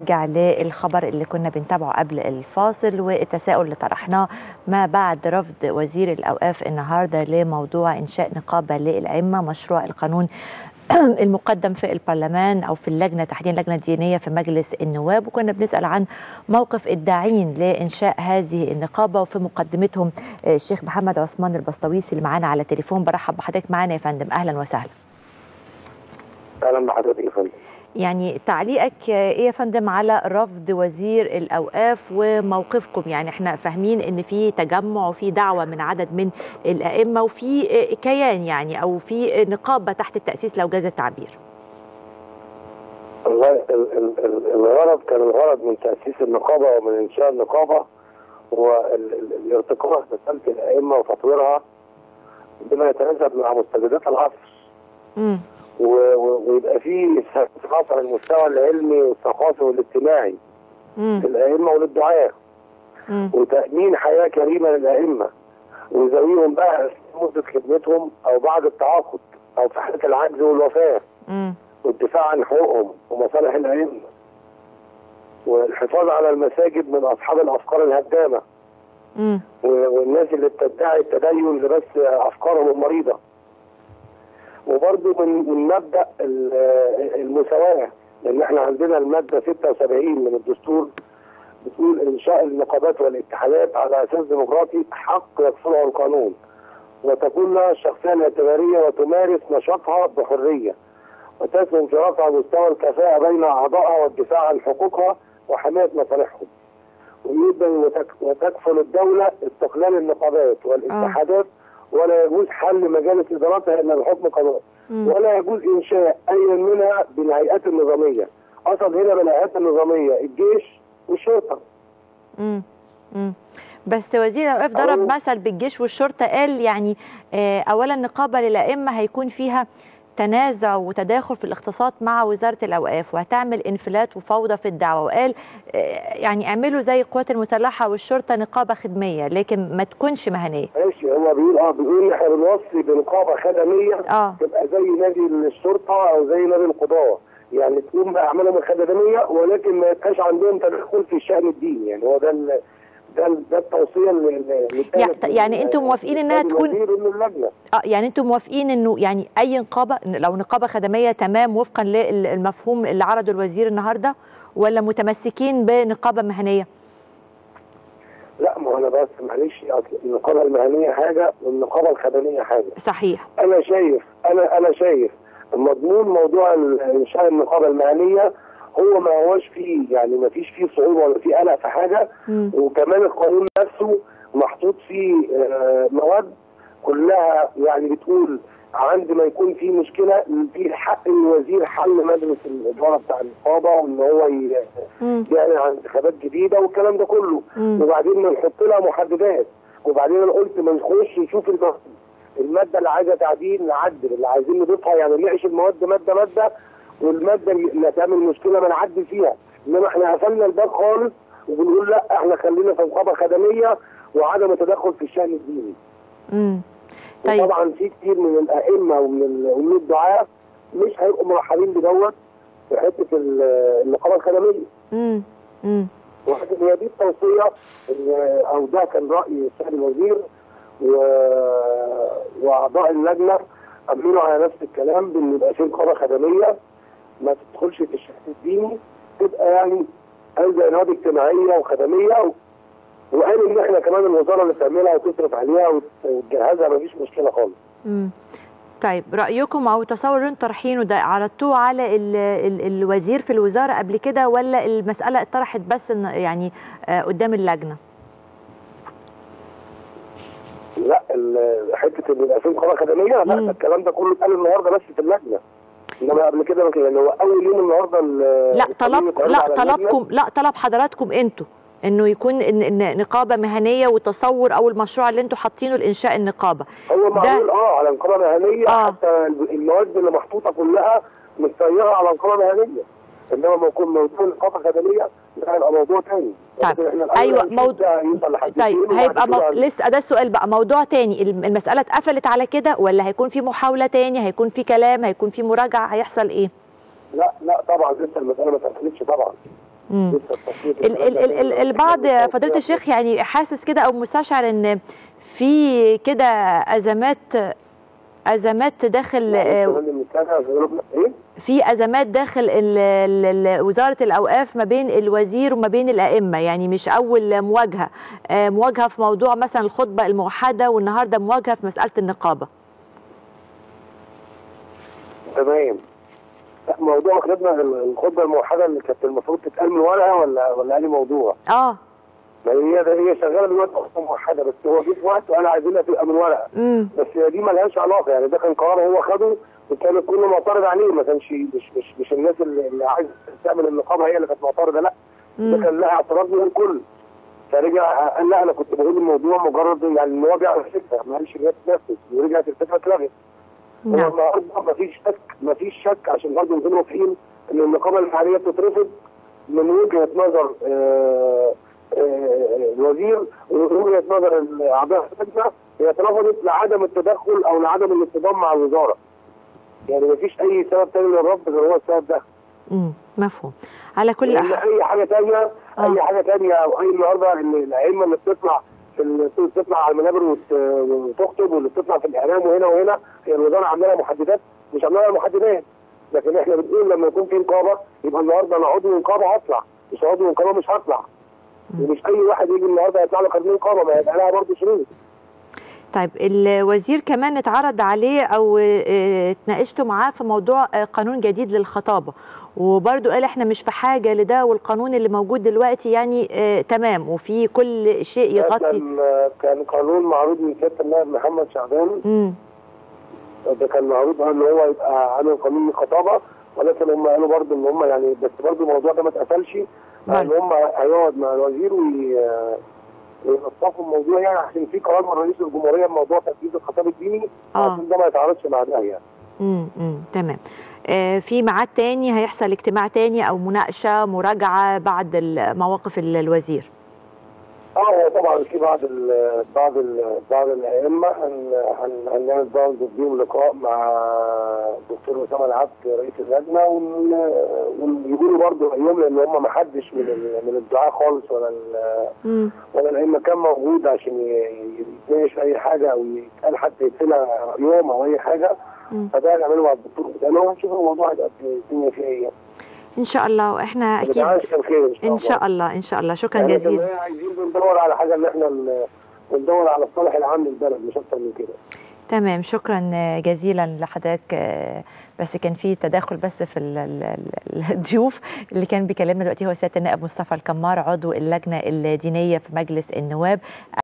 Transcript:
نرجع للخبر اللي كنا بنتابعه قبل الفاصل والتساؤل اللي طرحناه ما بعد رفض وزير الاوقاف النهارده لموضوع انشاء نقابه للائمه مشروع القانون المقدم في البرلمان او في اللجنه تحديدا اللجنه الدينيه في مجلس النواب وكنا بنسال عن موقف الداعين لانشاء هذه النقابه وفي مقدمتهم الشيخ محمد عثمان البسطويسي اللي معانا على تليفون برحب بحضرتك معانا يا فندم اهلا وسهلا اهلا بحضرتك يا فندم يعني تعليقك ايه يا فندم على رفض وزير الاوقاف وموقفكم يعني احنا فاهمين ان في تجمع وفي دعوه من عدد من الائمه وفي كيان يعني او في نقابه تحت التاسيس لو جاز التعبير والله الغرض كان الغرض من تاسيس النقابه ومن انشاء النقابه هو الارتقاء بمساله الائمه وتطويرها بما يتناسب مع مستجدات العصر امم ويبقى في ثقافه المستوى العلمي والثقافي والاجتماعي للائمه وللدعاه وتامين حياه كريمه للائمه ويزويهم بقى مده خدمتهم او بعد التعاقد او في حاله العجز والوفاه والدفاع عن حقوقهم ومصالح الائمه والحفاظ على المساجد من اصحاب الافكار الهدامه والناس اللي بتدعي التدين لبس افكارهم المريضه وبرضه من من مبدا المساواه لان احنا عندنا الماده 76 من الدستور بتقول انشاء النقابات والاتحادات على اساس ديمقراطي حق يكفله القانون وتكون لها الشخصيه الاعتباريه وتمارس نشاطها بحريه وتسهم في رفع مستوى الكفاءه بين اعضائها والدفاع عن حقوقها وحمايه مصالحهم وتكفل الدوله استقلال النقابات والاتحادات ولا يجوز حل مجالس ادارتها الا بحكم قانون ولا يجوز انشاء اي منها بالهيئات النظاميه اصل هنا بالهيئات النظاميه الجيش والشرطه امم امم بس وزير الاوقاف ضرب مثل بالجيش والشرطه قال يعني آه اولا نقابه للائمه هيكون فيها تنازع وتداخل في الاختصاصات مع وزاره الاوقاف وهتعمل انفلات وفوضى في الدعوه وقال يعني اعملوا زي القوات المسلحه والشرطه نقابه خدميه لكن ما تكونش مهنيه. ماشي هو بيقول اه بيقول احنا بنوصي بنقابه خدميه اه تبقى زي نادي الشرطه او زي نادي القضاه يعني تقوم باعمالهم الخدميه ولكن ما يبقاش عندهم تدخل في الشان الديني يعني هو ده ده ده التوصيه اللي يعني, يعني انتم موافقين انها تكون اللجنه اه يعني انتم موافقين انه يعني اي نقابه لو نقابه خدميه تمام وفقا للمفهوم اللي عرضه الوزير النهارده ولا متمسكين بنقابه مهنيه؟ لا ما انا بس معلش النقابه المهنيه حاجه والنقابه الخدميه حاجه صحيح انا شايف انا انا شايف مضمون موضوع انشاء النقابه المهنيه هو ما هوش فيه يعني ما فيش فيه صعوبه ولا فيه قلق في حاجه م. وكمان القانون نفسه محطوط فيه آه مواد كلها يعني بتقول عند ما يكون في مشكله في حق الوزير حل مجلس الاداره بتاع النقابه وان هو يعني عن انتخابات جديده والكلام ده كله م. وبعدين نحط لها محددات وبعدين انا قلت ما نخش نشوف الماده الماده اللي عايزه تعديل نعدل اللي عايزين نضيفها يعني نعيش المواد ماده ماده والماده اللي هتعمل مشكله ما نعدل فيها انما احنا قفلنا الباب خالص وبنقول لا احنا خلينا في نقابه خدميه وعدم التدخل في الشان الديني. امم طيب طبعا في كتير من الائمه ومن ومن الدعاه مش هيبقوا مرحبين بدوت في حته النقابه الخدميه. امم امم وهي دي التوصيه او ده كان راي السيد الوزير و... واعضاء اللجنه امنوا على نفس الكلام بان يبقى في نقابه خدميه ما تدخلش في الشكل الديني تبقى يعني عايزه نوادي اجتماعيه وخدميه وقال ان احنا كمان الوزاره اللي تعملها وتصرف عليها وتجهزها ما فيش مشكله خالص. امم طيب رايكم او تصور اللي انتم طرحينه ده عرضتوه على ال ال الوزير في الوزاره قبل كده ولا المساله اتطرحت بس يعني قدام اللجنه؟ لا حته ان يبقى في نقابه خدميه لا الكلام ده كله اتقال النهارده بس في اللجنه انما قبل كده يعني هو اول يوم النهارده لا طلب لا طلبكم لا طلب حضراتكم انتوا انه يكون نقابه مهنيه وتصور او المشروع اللي انتوا حاطينه لانشاء النقابه هو معمول اه على نقابه مهنيه آه. حتى المواد اللي محطوطه كلها متسيره على نقابه مهنيه انما ما يكون موضوع نقابه خدميه ده هيبقى موضوع ثاني طيب ايوه موضوع طيب هيبقى مو... لسه ده السؤال بقى موضوع تاني المساله اتقفلت على كده ولا هيكون في محاوله تاني هيكون في كلام هيكون في مراجعه هيحصل ايه؟ لا لا طبعا لسه المساله ما اتقفلتش طبعا مم. لسه التصويت ال- ال- ال- ال- البعض يا فضيله الشيخ يعني حاسس كده او مستشعر ان في كده ازمات ازمات داخل آه، كمان المتابعة ظروفنا ايه؟ في ازمات داخل ال- ال- ال- وزاره الاوقاف ما بين الوزير وما بين الائمه يعني مش اول مواجهه آه، مواجهه في موضوع مثلا الخطبه الموحده والنهارده مواجهه في مساله النقابه تمام لا، موضوع خدمة الخطبة الموحدة اللي كانت المفروض تتقال من ورقة ولا ولا أي موضوع؟ اه ما هي ده هي شغالة دلوقتي خطبة موحدة بس هو جه في وقت وأنا عايزينها تبقى من ورقة امم بس هي دي مالهاش علاقة يعني ده كان قرار هو خده وكان الكل معترض عليه ما كانش مش مش مش الناس اللي اللي عايزة تعمل النقابة هي اللي كانت معترضة لا ده كان لها اعتراض من الكل فرجع قال لا انا كنت بقول الموضوع مجرد يعني ان هو بيعرف الفكره ما قالش ان هي تتنفذ ورجعت الفكره اتلغت هو نعم النهارده ما فيش شك ما فيش شك عشان برضه نكون واضحين ان النقابه المحليه بتترفض من وجهه نظر آه، آه، الوزير ومن وجهه نظر اعضاء اللجنه هي اترفضت لعدم التدخل او لعدم الانتظام مع الوزاره. يعني ما فيش اي سبب تاني للرفض غير هو السبب ده. امم مفهوم على كل لان أحوال اي حاجه تانية آه. اي حاجه تانية او اي النهارده ان الائمه اللي بتطلع في ال- بتطلع على المنابر وت- وتخطب واللي بتطلع في الاعلام وهنا وهنا هي الوزاره عامله لها محددات مش عامله لها محددات لكن احنا بنقول لما يكون في نقابه يبقى النهارده انا عضو نقابه هطلع مش عضو نقابه مش هطلع مم. ومش اي واحد يجي النهارده يطلع له قانون نقابه ما يبقى لها برضه شروط طيب الوزير كمان اتعرض عليه او اه، اتناقشتوا معاه في موضوع اه، قانون جديد للخطابه وبرضه قال احنا مش في حاجه لده والقانون اللي موجود دلوقتي يعني اه تمام وفي كل شيء ده يغطي كان كان قانون معروض من سياده النائب محمد شعبان امم ده كان معروض ان هو يبقى عامل قانون الخطابه ولكن هم قالوا برضه ان هم يعني بس برضه الموضوع ده ما اتقفلش ان هم هيقعد مع الوزير وي- وينصفوا الموضوع يعني عشان في قرار من رئيس الجمهوريه بموضوع تنفيذ الخطاب الديني اه عشان ده ما يتعارضش مع ده يعني امم امم تمام اه في ميعاد تاني هيحصل اجتماع تاني او مناقشه مراجعه بعد ال- مواقف ال- الوزير اه هو طبعا في بعض ال بعض ال بعض الائمه هن- هن- هنعمل برضه فيهم لقاء مع الدكتور اسامه العبد رئيس اللجنه ون- ويقولوا برضه رايهم لان هم ما حدش من ال- من الدعاه خالص ولا ال- امم ولا الائمه كان موجود عشان ي- يتناقش في اي حاجه او يتقال حتى يتسال رايهم او اي حاجه مم. فده هنعمله مع الدكتور اسامه وهنشوف الموضوع هيبقى الدنيا فيه ايه ان شاء الله واحنا اكيد بنتعايش في الخير ان شاء الله ان شاء الله ان شاء الله شكرا يعني جزيلا إحنا عايزين بندور على حاجه ان احنا ن- بندور على الصالح العام للبلد مش اكتر من كده تمام شكرا جزيلا لحضرتك آه، بس كان في تداخل بس في ال- ال- ال- الضيوف اللي كان بيكلمنا دلوقتي هو سياده النائب مصطفى الكمار عضو اللجنه الدينيه في مجلس النواب